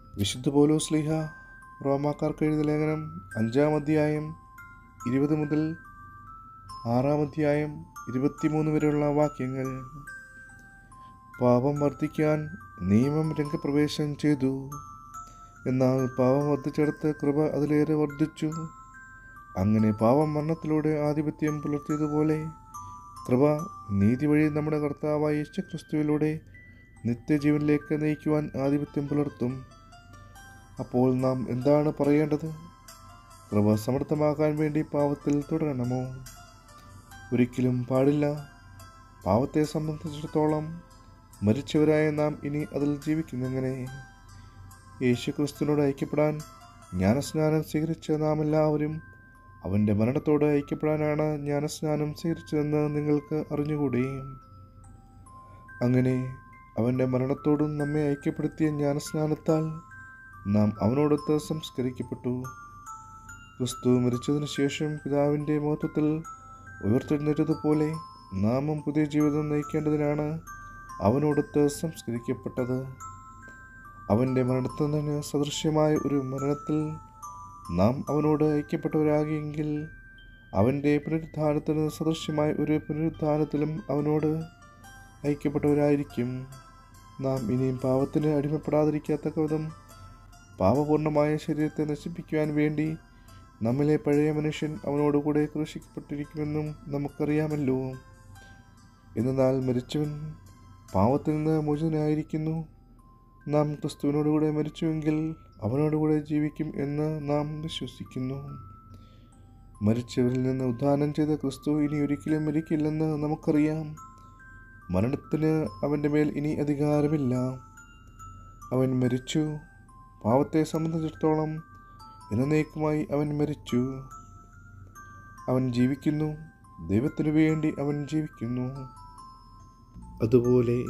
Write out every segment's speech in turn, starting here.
വിശുദ്ധ പോലോസ്ലിഹ റോമാക്കാർക്ക് എഴുതിയ ലേഖനം അഞ്ചാം അധ്യായം ഇരുപത് മുതൽ ആറാം അധ്യായം ഇരുപത്തിമൂന്ന് വരെയുള്ള വാക്യങ്ങൾ പാപം വർദ്ധിക്കാൻ നിയമം രംഗപ്രവേശം ചെയ്തു എന്നാൽ പാപം വർദ്ധിച്ചെടുത്ത് കൃപ അതിലേറെ വർദ്ധിച്ചു അങ്ങനെ പാപം മരണത്തിലൂടെ ആധിപത്യം പുലർത്തിയതുപോലെ കൃപ നീതി വഴി നമ്മുടെ കർത്താവായ യേശു ക്രിസ്തുവിലൂടെ നിത്യജീവനിലേക്ക് നയിക്കുവാൻ ആധിപത്യം പുലർത്തും അപ്പോൾ നാം എന്താണ് പറയേണ്ടത് കൃപ സമർത്ഥമാക്കാൻ വേണ്ടി പാവത്തിൽ തുടരണമോ ഒരിക്കലും പാടില്ല പാവത്തെ സംബന്ധിച്ചിടത്തോളം മരിച്ചവരായ നാം ഇനി അതിൽ ജീവിക്കുന്നെങ്ങനെ യേശു ക്രിസ്തുവിനോട് ഐക്യപ്പെടാൻ ജ്ഞാനസ്നാനം സ്വീകരിച്ച നാം എല്ലാവരും അവൻ്റെ മരണത്തോട് ഐക്യപ്പെടാനാണ് ജ്ഞാനസ്നാനം സ്വീകരിച്ചതെന്ന് നിങ്ങൾക്ക് അറിഞ്ഞുകൂടി അങ്ങനെ അവൻ്റെ മരണത്തോടും നമ്മെ ഐക്യപ്പെടുത്തിയ ജ്ഞാനസ്നാനത്താൽ നാം അവനോടൊത്ത് സംസ്കരിക്കപ്പെട്ടു ക്രിസ്തു മരിച്ചതിന് ശേഷം പിതാവിൻ്റെ മഹത്വത്തിൽ ഉയർത്തെഴുന്നേറ്റതുപോലെ നാമും പുതിയ ജീവിതം നയിക്കേണ്ടതിനാണ് അവനോടൊത്ത് സംസ്കരിക്കപ്പെട്ടത് അവൻ്റെ മരണത്തിന് സദൃശ്യമായ ഒരു മരണത്തിൽ നാം അവനോട് ഐക്യപ്പെട്ടവരാകിയെങ്കിൽ അവൻ്റെ പുനരുദ്ധാനത്തിന് സദൃശ്യമായ ഒരു പുനരുദ്ധാനത്തിലും അവനോട് ഐക്യപ്പെട്ടവരായിരിക്കും നാം ഇനിയും പാവത്തിന് അടിമപ്പെടാതിരിക്കാത്ത വിധം പാപപൂർണമായ ശരീരത്തെ നശിപ്പിക്കുവാൻ വേണ്ടി നമ്മിലെ പഴയ മനുഷ്യൻ അവനോടുകൂടെ ക്രൂശിക്കപ്പെട്ടിരിക്കുമെന്നും നമുക്കറിയാമല്ലോ എന്നാൽ മരിച്ചവൻ പാവത്തിൽ നിന്ന് മോചിതനായിരിക്കുന്നു നാം ക്രിസ്തുവിനോടുകൂടെ മരിച്ചുവെങ്കിൽ അവനോടുകൂടെ ജീവിക്കും എന്ന് നാം വിശ്വസിക്കുന്നു മരിച്ചവരിൽ നിന്ന് ഉദ്ധാനം ചെയ്ത ക്രിസ്തു ഇനി ഒരിക്കലും മരിക്കില്ലെന്ന് നമുക്കറിയാം മരണത്തിന് അവൻ്റെ മേൽ ഇനി അധികാരമില്ല അവൻ മരിച്ചു പാവത്തെ സംബന്ധിച്ചിടത്തോളം എന്നേക്കുമായി അവൻ മരിച്ചു അവൻ ജീവിക്കുന്നു ദൈവത്തിനു വേണ്ടി അവൻ ജീവിക്കുന്നു അതുപോലെ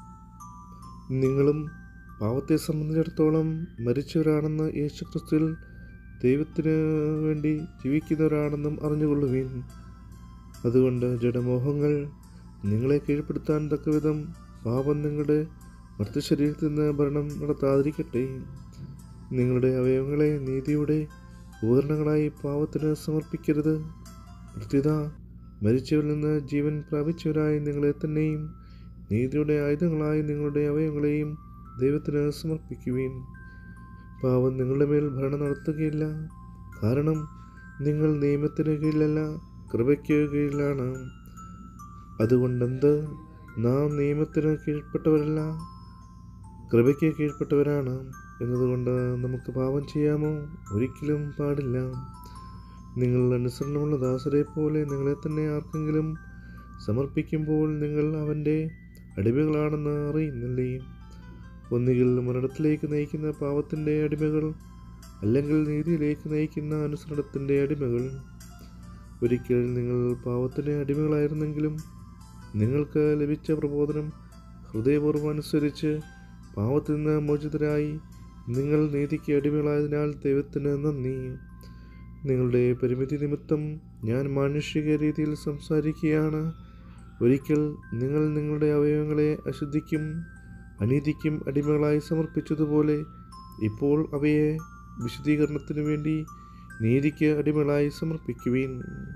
നിങ്ങളും പാവത്തെ സംബന്ധിച്ചിടത്തോളം മരിച്ചവരാണെന്ന് യേശു ക്രിസ്തുവിൽ ദൈവത്തിന് വേണ്ടി ജീവിക്കുന്നവരാണെന്നും അറിഞ്ഞുകൊള്ളുവീൻ അതുകൊണ്ട് ജഡമോഹങ്ങൾ നിങ്ങളെ കീഴ്പ്പെടുത്താൻ തക്കവിധം പാപം നിങ്ങളുടെ മർത്യശരീരത്തിൽ നിന്ന് ഭരണം നടത്താതിരിക്കട്ടെ നിങ്ങളുടെ അവയവങ്ങളെ നീതിയുടെ ഉപകരണങ്ങളായി പാവത്തിന് സമർപ്പിക്കരുത് പ്രത്യുത മരിച്ചവരിൽ നിന്ന് ജീവൻ പ്രാപിച്ചവരായി നിങ്ങളെ തന്നെയും നീതിയുടെ ആയുധങ്ങളായി നിങ്ങളുടെ അവയവങ്ങളെയും ദൈവത്തിന് സമർപ്പിക്കുവീൻ പാവം നിങ്ങളുടെ മേൽ ഭരണം നടത്തുകയില്ല കാരണം നിങ്ങൾ നിയമത്തിന് കീഴിലല്ല കൃപയ്ക്ക് കീഴിലാണ് അതുകൊണ്ടെന്ത് നാം നിയമത്തിന് കീഴ്പ്പെട്ടവരല്ല കൃപയ്ക്ക് കീഴ്പ്പെട്ടവരാണ് എന്നതുകൊണ്ട് നമുക്ക് പാപം ചെയ്യാമോ ഒരിക്കലും പാടില്ല നിങ്ങൾ അനുസരണമുള്ള ദാസരെ പോലെ നിങ്ങളെ തന്നെ ആർക്കെങ്കിലും സമർപ്പിക്കുമ്പോൾ നിങ്ങൾ അവൻ്റെ അടിമകളാണെന്ന് അറിയുന്നില്ലേ ഒന്നുകിൽ മരണത്തിലേക്ക് നയിക്കുന്ന പാവത്തിൻ്റെ അടിമകൾ അല്ലെങ്കിൽ നീതിയിലേക്ക് നയിക്കുന്ന അനുസരണത്തിൻ്റെ അടിമകൾ ഒരിക്കൽ നിങ്ങൾ പാവത്തിന് അടിമകളായിരുന്നെങ്കിലും നിങ്ങൾക്ക് ലഭിച്ച പ്രബോധനം ഹൃദയപൂർവ്വം അനുസരിച്ച് പാവത്തിൽ നിന്ന് മോചിതരായി നിങ്ങൾ നീതിക്ക് അടിമകളായതിനാൽ ദൈവത്തിന് നന്ദി നിങ്ങളുടെ പരിമിതി നിമിത്തം ഞാൻ മാനുഷിക രീതിയിൽ സംസാരിക്കുകയാണ് ഒരിക്കൽ നിങ്ങൾ നിങ്ങളുടെ അവയവങ്ങളെ അശുദ്ധിക്കും അനീതിക്കും അടിമകളായി സമർപ്പിച്ചതുപോലെ ഇപ്പോൾ അവയെ വിശദീകരണത്തിനു വേണ്ടി നീതിക്ക് അടിമകളായി സമർപ്പിക്കുവീൻ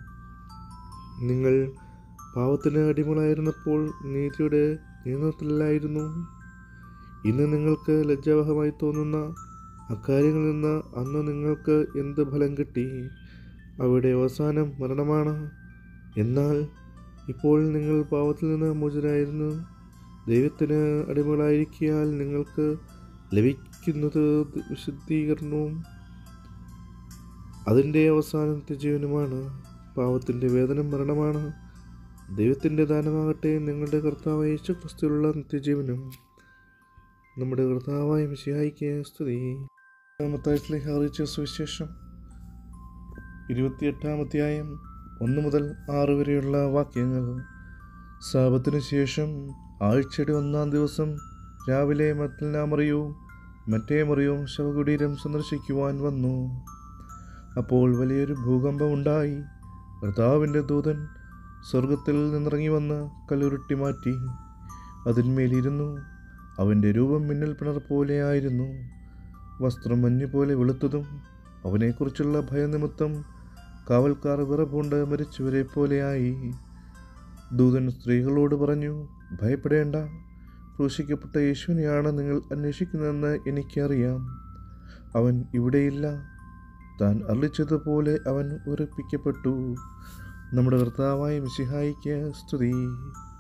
നിങ്ങൾ പാവത്തിന് അടിമകളായിരുന്നപ്പോൾ നീതിയുടെ നിയന്ത്രണത്തിലായിരുന്നു ഇന്ന് നിങ്ങൾക്ക് ലജ്ജാവഹമായി തോന്നുന്ന അക്കാര്യങ്ങളിൽ നിന്ന് അന്ന് നിങ്ങൾക്ക് എന്ത് ഫലം കിട്ടി അവയുടെ അവസാനം മരണമാണ് എന്നാൽ ഇപ്പോൾ നിങ്ങൾ പാവത്തിൽ നിന്ന് മോചനായിരുന്നു ദൈവത്തിന് അടിമകളായിരിക്കാൽ നിങ്ങൾക്ക് ലഭിക്കുന്നത് വിശുദ്ധീകരണവും അതിൻ്റെ അവസാനം നിത്യജീവനുമാണ് പാവത്തിൻ്റെ വേതനം മരണമാണ് ദൈവത്തിൻ്റെ ദാനമാകട്ടെ നിങ്ങളുടെ കർത്താവായ യേശു ക്രിസ്തുവിലുള്ള നിത്യജീവനും നമ്മുടെ കർത്താവായ മിശിഹായിക്ക് സ്തുതി മത്തായിലേക്ക് അറിയിച്ച സുവിശേഷം ഇരുപത്തിയെട്ടാം അധ്യായം ഒന്ന് മുതൽ ആറ് വരെയുള്ള വാക്യങ്ങൾ സാപത്തിനു ശേഷം ആഴ്ചയുടെ ഒന്നാം ദിവസം രാവിലെ മറ്റെല്ലാമറിയൂ മറ്റേ മറിയും ശവകുടീരം സന്ദർശിക്കുവാൻ വന്നു അപ്പോൾ വലിയൊരു ഭൂകമ്പം ഉണ്ടായി കർത്താവിൻ്റെ ദൂതൻ സ്വർഗത്തിൽ നിന്നിറങ്ങി വന്ന് കല്ലുരുട്ടി മാറ്റി അതിന്മേലിരുന്നു അവൻ്റെ രൂപം മിന്നൽ പിണർ പോലെയായിരുന്നു വസ്ത്രം മഞ്ഞുപോലെ വെളുത്തതും അവനെക്കുറിച്ചുള്ള ഭയനിമിത്തം കാവൽക്കാർ വിറപൂണ്ട് മരിച്ചവരെ പോലെയായി ദൂതൻ സ്ത്രീകളോട് പറഞ്ഞു ഭയപ്പെടേണ്ട ക്രൂശിക്കപ്പെട്ട യേശുവിനെയാണ് നിങ്ങൾ അന്വേഷിക്കുന്നതെന്ന് എനിക്കറിയാം അവൻ ഇവിടെയില്ല താൻ അർളിച്ചതുപോലെ അവൻ ഉറപ്പിക്കപ്പെട്ടു നമ്മുടെ കർത്താവായ മിശിഹായിക്ക് സ്തുതി